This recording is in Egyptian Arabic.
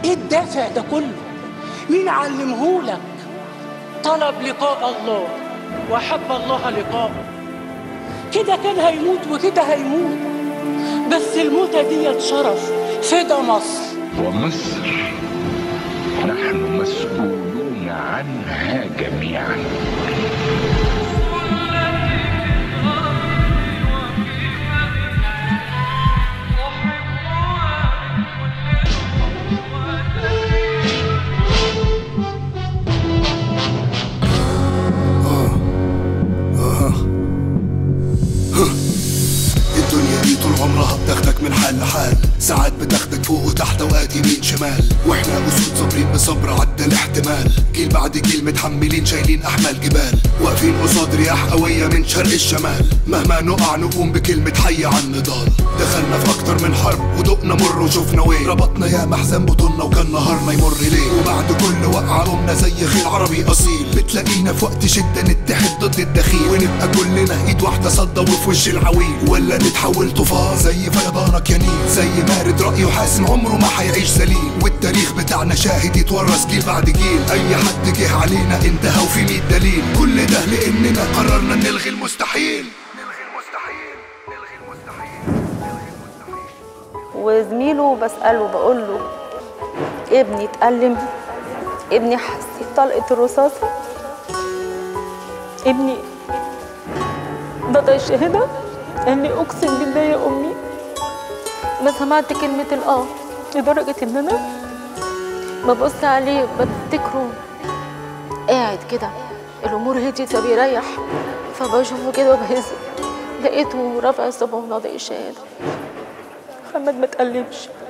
ايه الدافع ده كله مين علمهولك طلب لقاء الله وحب الله لقاءه كده كان هيموت وكده هيموت بس الموتة ديت شرف فدا مصر ومصر نحن مسؤولون عنها جميعا الدنيا دي طول عمرها بتاخدك من حال لحال ساعات بتاخدك فوق وتحت اوقات يمين شمال واحنا اسود صابرين بصبر عدى الاحتمال جيل بعد جيل متحملين شايلين احمال جبال واقفين قصاد رياح قوية من شرق الشمال مهما نقع نقوم بكلمة حي على النضال دخلنا في اكتر من حرب ودقنا مر وشفنا وين ربطنا يا محزن بطولنا وكان نهارنا يمر ليه وبعد كل وقعة قمنا زي خيل عربي اصيل بتلاقينا في وقت شدة نتحد ضد الدخيل ونبقى كلنا ايد واحدة صدى وفي وش العويل ولا نتحول طوفان زي فيضانك يا نيل زي مارد رأيه حاسم عمره ما حيعيش سليم والتاريخ بتاعنا شاهد يتورث جيل بعد جيل اي حد جه علينا انتهى وفي مية دليل كل ده لاننا قررنا نلغي المستحيل نلغي المستحيل نلغي المستحيل وزميله بسأله بقول له ابني اتألم ابني حس طلقة الرصاصة ابني ده شهدة اني اقسم بالله يا امي ما سمعت كلمة الاه لدرجة ان انا ببص عليه بفتكره قاعد كده الامور هديت فبيريح فبشوفه كده وبهز لقيته رافع الصبع وناطق الشهادة محمد ما تقلبش